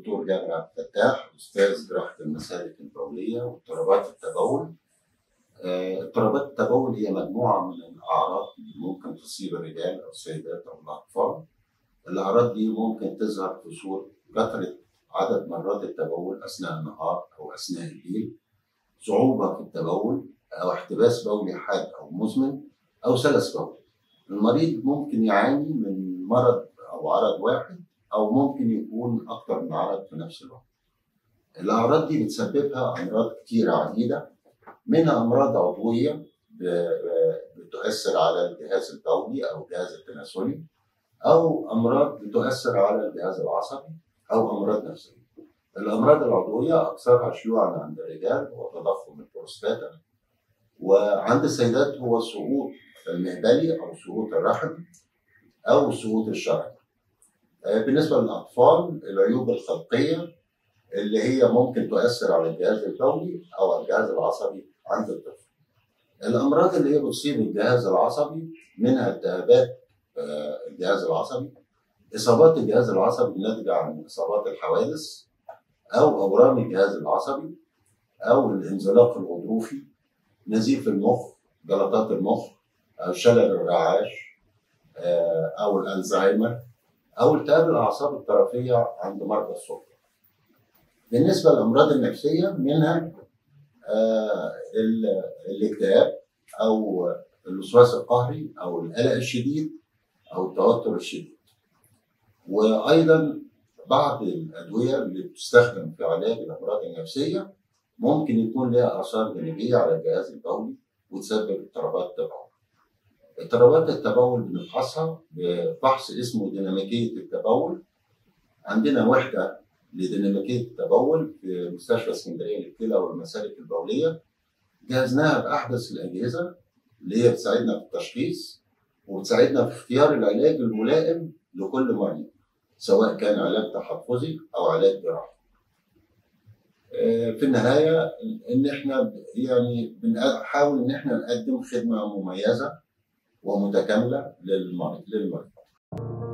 الدكتور جابر عبد الفتاح استاذ جراحه المسالك البوليه واضطرابات التبول. آه، اضطرابات التبول هي مجموعه من الاعراض اللي ممكن تصيب الرجال او السيدات او الاطفال. الاعراض دي ممكن تظهر في صوره كثره عدد مرات التبول اثناء النهار او اثناء الليل. صعوبه في التبول او احتباس بولي حاد او مزمن او سلس بولي. المريض ممكن يعاني من مرض او عرض واحد او ممكن يكون اكتر من عرض في نفس الوقت. الاعراض دي بتسببها امراض كتيره عديده منها امراض عضويه بتؤثر على الجهاز البولي او الجهاز التناسلي او امراض بتؤثر على الجهاز العصبي او امراض نفسيه. الامراض العضويه اكثرها شيوعا عند الرجال هو تضخم البروستاتا وعند السيدات هو السقوط المهبلي او سقوط الرحم او سقوط الشرج. بالنسبه للاطفال العيوب الخلقيه اللي هي ممكن تؤثر على الجهاز البولي او الجهاز العصبي عند الطفل. الامراض اللي هي بتصيب الجهاز العصبي منها التهابات الجهاز العصبي اصابات الجهاز العصبي الناتجه عن اصابات الحوادث او اورام الجهاز العصبي او الانزلاق الغضروفي نزيف المخ جلطات المخ او شلل الرعاش او الالزهايمر او التهاب الاعصاب الطرفيه عند مرضى السكر. بالنسبه للامراض النفسيه منها الاكتئاب او الوسواس القهري او القلق الشديد او التوتر الشديد. وايضا بعض الادويه اللي بتستخدم في علاج الامراض النفسيه ممكن يكون لها اثار جانبيه على الجهاز البولي وتسبب اضطرابات التبول. اضطرابات التبول بنفحصها بفحص اسمه ديناميكيه التبول. عندنا وحده لديناميكيه التبول في مستشفى اسكندريه للكلى والمسالك البوليه. جهزناها باحدث الاجهزه اللي هي بتساعدنا في التشخيص وبتساعدنا في اختيار العلاج الملائم لكل مريض سواء كان علاج تحفظي او علاج جراحي. في النهايه ان احنا يعني بنحاول ان احنا نقدم خدمه مميزه ومتكامله للمريض للمريض